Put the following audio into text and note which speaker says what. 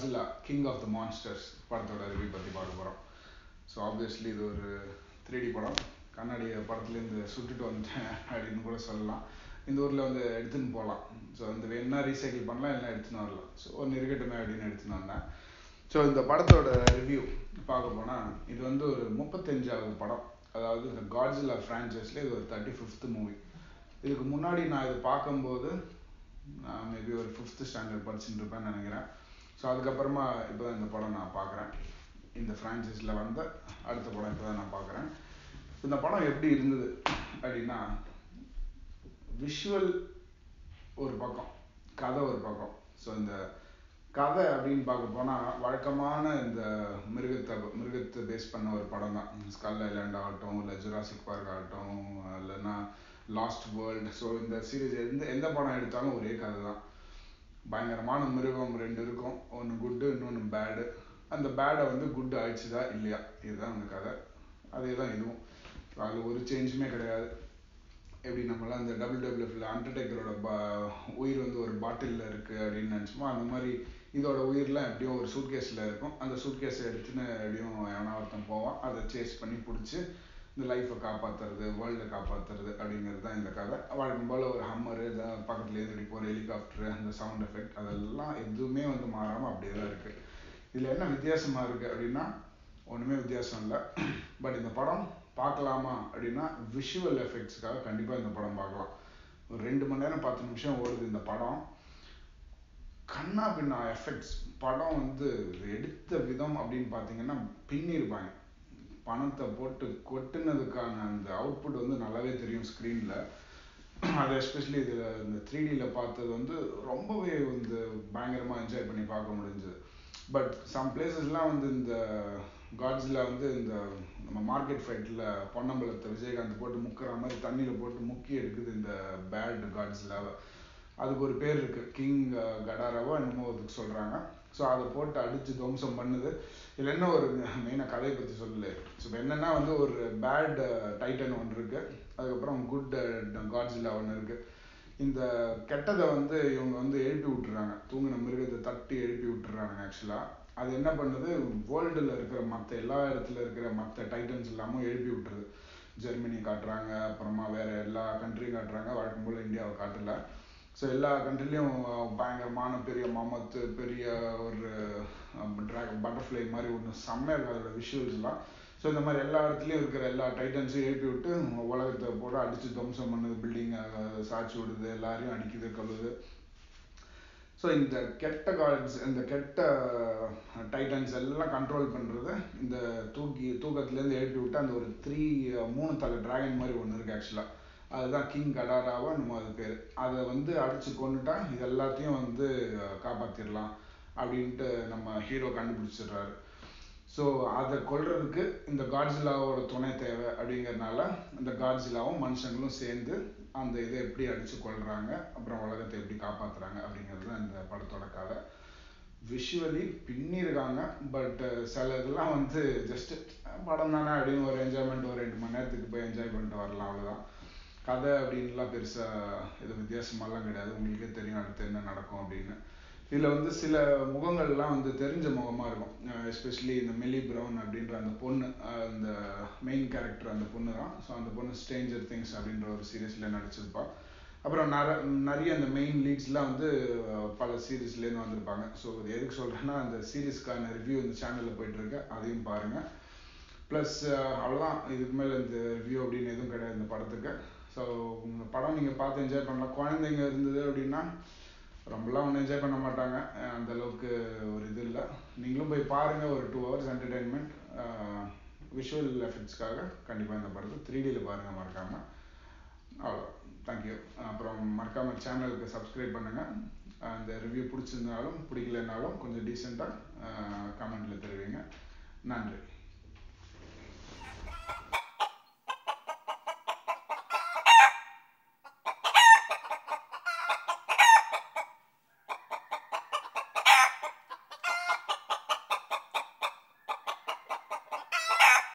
Speaker 1: காட்ஸிலா king of the monsters படத்தோட review பற்றி பார்க்க போகிறோம் ஸோ ஆப்வியஸ்லி இது ஒரு த்ரீ டி படம் கண்ணாடியை படத்துலேருந்து சுட்டுட்டு வந்துட்டேன் அப்படின்னு கூட சொல்லலாம் இந்த ஊரில் வந்து எடுத்துன்னு போகலாம் ஸோ இந்த வேணா ரீசைக்கிள் பண்ணலாம் இல்லை எடுத்துன்னு வரலாம் ஸோ ஒன்று இருக்கட்டுமே அப்படின்னு எடுத்துன்னு வந்தேன் ஸோ இந்த படத்தோட ரிவ்யூ பார்க்க போனால் இது வந்து ஒரு முப்பத்தஞ்சாவது படம் அதாவது இந்த காட்ஸிலா ஃப்ரான்ச்சைஸில் இது ஒரு தேர்ட்டி ஃபிஃப்த் மூவி இதுக்கு முன்னாடி நான் இது பார்க்கும்போது நான் மேபி ஒரு ஃபிஃப்த்து ஸ்டாண்டர்ட் படிச்சுட்டு இருப்பேன்னு நினைக்கிறேன் ஸோ அதுக்கப்புறமா இப்போ தான் இந்த படம் நான் பார்க்குறேன் இந்த ஃப்ரான்ச்சைஸில் வந்த அடுத்த படம் இப்போ தான் நான் பார்க்குறேன் இந்த படம் எப்படி இருந்தது அப்படின்னா விஷுவல் ஒரு பக்கம் கதை ஒரு பக்கம் ஸோ இந்த கதை அப்படின்னு பார்க்க போனால் வழக்கமான இந்த மிருகத்தை மிருகத்தை பேஸ் பண்ண ஒரு படம் தான் ஸ்கல் ஐலாண்ட் ஆகட்டும் இல்லை ஜுராசிக் பார்க் ஆகட்டும் இல்லைன்னா லாஸ்ட் வேர்ல்டு ஸோ இந்த சீரீஸ் எந்த எந்த படம் எடுத்தாலும் ஒரே கதை தான் பயங்கரமான மிருகம் ரெண்டு இருக்கும் ஒன்று குட்டு இன்னொன்று பேடு அந்த பேடை வந்து குட்டு ஆயிடுச்சுதா இல்லையா இதுதான் அந்த கதை அதே தான் இதுவும் அதில் ஒரு சேஞ்சுமே கிடையாது எப்படி நம்மளாம் இந்த டபுள் டபுள்எஃப்ல அண்டர்டேக்கரோட பா உயிர் வந்து ஒரு பாட்டிலில் இருக்குது அப்படின்னு நினச்சோமோ அந்த மாதிரி இதோட உயிர்லாம் எப்படியும் ஒரு சூட்கேஸில் இருக்கும் அந்த சூட்கேஸை எடுத்துன்னு எப்படியும் எவனா ஒருத்தன் போவான் அதை சேஸ் பண்ணி பிடிச்சி இந்த லைஃப்பை காப்பாற்றுறது வேர்ல்டை காப்பாற்றுறது அப்படிங்கிறது தான் இந்த கதை வழக்கம் போல் ஒரு ஹம்மரு பக்கத்துலேயே இப்படி போகிற ஹெலிகாப்டரு அந்த சவுண்ட் எஃபெக்ட் அதெல்லாம் எதுவுமே வந்து மாறாமல் அப்படியே தான் இருக்குது இதில் என்ன வித்தியாசமாக இருக்குது அப்படின்னா ஒன்றுமே வித்தியாசம் இல்லை பட் இந்த படம் பார்க்கலாமா அப்படின்னா விஷுவல் எஃபெக்ட்ஸ்க்காக கண்டிப்பாக இந்த படம் பார்க்கலாம் ஒரு ரெண்டு மணி நேரம் பத்து நிமிஷம் ஓடுது இந்த படம் கண்ணா பின்னா எஃபெக்ட்ஸ் படம் வந்து எடுத்த விதம் அப்படின்னு பார்த்தீங்கன்னா பின்னிருப்பாங்க பணத்தை போட்டு கொட்டுனதுக்கான அந்த அவுட்புட் வந்து நல்லாவே தெரியும் ஸ்க்ரீனில் அது எஸ்பெஷலி இதில் இந்த த்ரீ டியில் பார்த்தது வந்து ரொம்பவே வந்து பயங்கரமாக என்ஜாய் பண்ணி பார்க்க முடிஞ்சது பட் சம் பிளேசஸ்லாம் வந்து இந்த காட்ஸில் வந்து இந்த நம்ம மார்க்கெட் ஃபைட்டில் பொன்னம்பலத்தை விஜயகாந்த் போட்டு முக்கிற மாதிரி தண்ணியில் போட்டு முக்கி எடுக்குது இந்த பேட் காட்ஸிலாவை அதுக்கு ஒரு பேர் இருக்குது கிங் கடாராவோ என்னமோ அதுக்கு சொல்கிறாங்க ஸோ அதை போட்டு அடித்து துவம்சம் பண்ணுது இதில் என்ன ஒரு மெயினாக கதையை பற்றி சொல்லலை ஸோ இப்போ என்னென்னா வந்து ஒரு பேட் டைட்டன் ஒன்று இருக்குது அதுக்கப்புறம் குட் காட்ஸிலா ஒன்று இருக்குது இந்த கெட்டதை வந்து இவங்க வந்து எழுப்பி விட்டுறாங்க தூங்கின மிருகத்தை தட்டி எழுப்பி விட்டுறாங்க ஆக்சுவலாக அது என்ன பண்ணுது வேர்ல்டில் இருக்கிற மற்ற எல்லா இடத்துல இருக்கிற மற்ற டைட்டன்ஸ் இல்லாமல் எழுப்பி விட்டுருது ஜெர்மனி காட்டுறாங்க அப்புறமா வேறு எல்லா கண்ட்ரியும் காட்டுறாங்க வழக்கம் போல் இந்தியாவை காட்டல ஸோ எல்லா கண்ட்ரிலையும் பயங்கரமான பெரிய மமத்து பெரிய ஒரு ட்ராக் பட்டர்ஃப்ளை மாதிரி ஒன்று செம்மையாக இருக்குது அதோட விஷுவல்ஸ்லாம் ஸோ இந்த மாதிரி எல்லா இடத்துலையும் இருக்கிற எல்லா டைட்டன்ஸையும் எழுப்பி விட்டு உலகத்தை போட அடித்து துவம்சம் பண்ணுது பில்டிங்கை சாட்சி விடுது எல்லாரையும் அடிக்குது கழுது ஸோ இந்த கெட்ட காட்ஸ் இந்த கெட்ட டைட்டன்ஸ் எல்லாம் கண்ட்ரோல் பண்ணுறது இந்த தூக்கி தூக்கத்துலேருந்து எழுப்பி விட்டு அந்த ஒரு த்ரீ மூணு தலை டிராகன் மாதிரி ஒன்று இருக்குது ஆக்சுவலாக அதுதான் கிங் கடாராவோ நம்ம அது பேர் அதை வந்து அடித்து கொண்டுட்டா இது எல்லாத்தையும் வந்து காப்பாற்றிடலாம் அப்படின்ட்டு நம்ம ஹீரோ கண்டுபிடிச்சிடுறாரு ஸோ அதை கொல்றதுக்கு இந்த காட்ஸிலாவோட துணை தேவை அப்படிங்கிறதுனால இந்த காட்ஸிலாவும் மனுஷங்களும் சேர்ந்து அந்த இதை எப்படி அடித்து கொள்கிறாங்க அப்புறம் உலகத்தை எப்படி காப்பாற்றுறாங்க அப்படிங்கிறது தான் இந்த படத்தோட கதை விஷுவலி பின்னிருக்காங்க பட் சில இதெல்லாம் வந்து ஜஸ்ட்டு படம் தானே அப்படின்னு ஒரு என்ஜாய்மெண்ட் ஒரு ரெண்டு மணி நேரத்துக்கு போய் என்ஜாய் பண்ணிட்டு வரலாம் அவ்வளோதான் கதை அப்படின்லாம் பெருசாக எதுவும் வித்தியாசமாலாம் கிடையாது உங்களுக்கே தெரியும் அடுத்து என்ன நடக்கும் அப்படின்னு இதில் வந்து சில முகங்கள்லாம் வந்து தெரிஞ்ச முகமாக இருக்கும் எஸ்பெஷலி இந்த மெலி ப்ரௌன் அப்படின்ற அந்த பொண்ணு அந்த மெயின் கேரக்டர் அந்த பொண்ணு தான் ஸோ அந்த பொண்ணு ஸ்ட்ரேஞ்சர் திங்ஸ் அப்படின்ற ஒரு சீரீஸில் நடிச்சிருப்பா அப்புறம் நர நிறைய அந்த மெயின் லீட்ஸ்லாம் வந்து பல சீரீஸ்லேருந்து வந்திருப்பாங்க ஸோ இது எதுக்கு சொல்கிறேன்னா அந்த சீரீஸ்க்கான ரிவ்யூ இந்த சேனலில் போயிட்டுருக்கு அதையும் பாருங்கள் ப்ளஸ் அவ்வளோதான் இதுக்கு மேலே இந்த ரிவ்யூ அப்படின்னு எதுவும் கிடையாது இந்த படத்துக்கு ஸோ உங்கள் படம் நீங்கள் பார்த்து என்ஜாய் பண்ணலாம் குழந்தைங்க இருந்தது அப்படின்னா ரொம்பலாம் ஒன்றும் என்ஜாய் பண்ண மாட்டாங்க அந்த அளவுக்கு ஒரு இது இல்லை நீங்களும் போய் பாருங்கள் ஒரு டூ ஹவர்ஸ் என்டர்டெயின்மெண்ட் விஷுவல் எஃபெக்ட்ஸ்க்காக கண்டிப்பாக இந்த படத்தை த்ரீ டியில் பாருங்கள் மறக்காமல் அவ்வளோ தேங்க்யூ அப்புறம் மறக்காமல் சேனலுக்கு சப்ஸ்கிரைப் பண்ணுங்கள் அந்த ரிவ்யூ பிடிச்சிருந்தாலும் பிடிக்கலனாலும் கொஞ்சம் டீசெண்டாக கமெண்ட்டில் தெரிவிங்க நன்றி